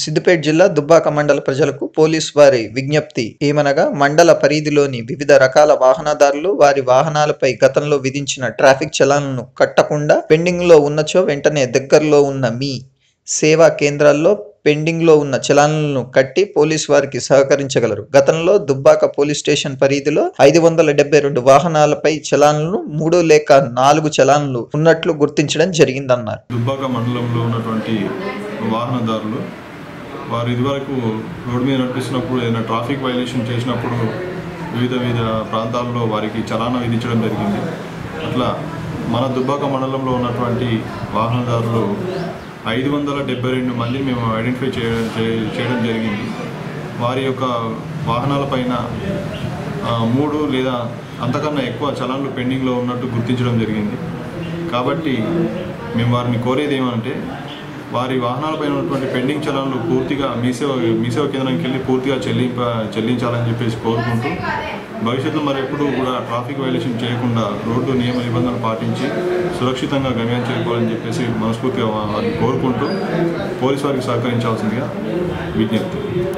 సిద్దిపేట జిల్లా దుబ్బాక మండల ప్రజలకు పోలీస్ వారి విజ్ఞప్తి ఏమనగా మండల పరిధిలోని వివిధ రకాల వాహనదారులు వారి వాహనాలపై గతంలో విధించిన ట్రాఫిక్ చలాన్లను కట్టకుండా పెండింగ్ లో ఉన్నచో వెంటనే దగ్గరలో ఉన్న మీ సేవా కేంద్రాల్లో పెండింగ్ లో ఉన్న చలాన్లను కట్టి పోలీస్ వారికి సహకరించగలరు గతంలో దుబ్బాక పోలీస్ స్టేషన్ పరిధిలో ఐదు వందల డెబ్బై రెండు వాహనాలపై చలాన్లను మూడు లేక నాలుగు చలాన్లు ఉన్నట్లు గుర్తించడం జరిగిందన్నారు దుబ్బాక మండలంలో ఉన్నటువంటి వాహనదారులు వారు ఇదివరకు రోడ్డు మీద నడిపిస్తున్నప్పుడు ఏదైనా ట్రాఫిక్ వైలేషన్ చేసినప్పుడు వివిధ వివిధ ప్రాంతాల్లో వారికి చలానా విధించడం జరిగింది అట్లా మన దుబ్బాక మండలంలో ఉన్నటువంటి వాహనదారులు ఐదు వందల డెబ్బై రెండు మందిని మేము ఐడెంటిఫై చేయడం చే- చేయడం జరిగింది వారి యొక్క వాహనాలపైన ఆ, మూడు లేదా అంతకన్నా ఎక్కువ చలాన్లు పెండింగ్లో ఉన్నట్టు గుర్తించడం జరిగింది కాబట్టి మేము వారిని కోరేది ఏమంటే వారి వాహనాలపైన ఉన్నటువంటి పెండింగ్ చలాన్లు పూర్తిగా మీసేవ మీసేవ కేంద్రానికి వెళ్ళి పూర్తిగా చెల్లింప చెల్లించాలని చెప్పేసి కోరుకుంటూ భవిష్యత్తులో మరి ఎప్పుడూ కూడా ట్రాఫిక్ వైలేషన్ చేయకుండా రోడ్డు నియమ నిబంధనలు పాటించి సురక్షితంగా గమ్యం చేరుకోవాలని చెప్పేసి మనస్ఫూర్తిగా వారిని కోరుకుంటూ పోలీసు వారికి సహకరించాల్సిందిగా విజ్ఞప్తి